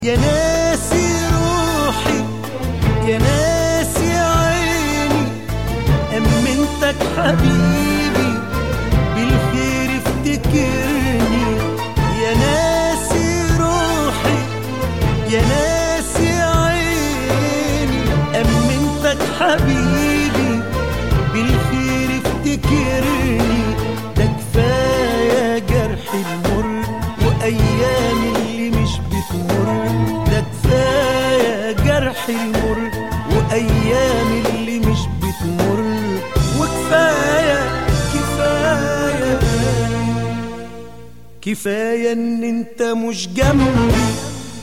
يا ناسي روحي يا ناسي عيني أمنتك حبيبي بالخير افتكرني يا ناسي روحي يا ناسي عيني أمنتك حبيبي بالخير افتكرني ده كفاية جرح المر وأيام اللي مش بتمر ده كفاية جرح المر وأيام اللي مش بتمر وكفاية كفاية كفاية إن أنت مش جنبي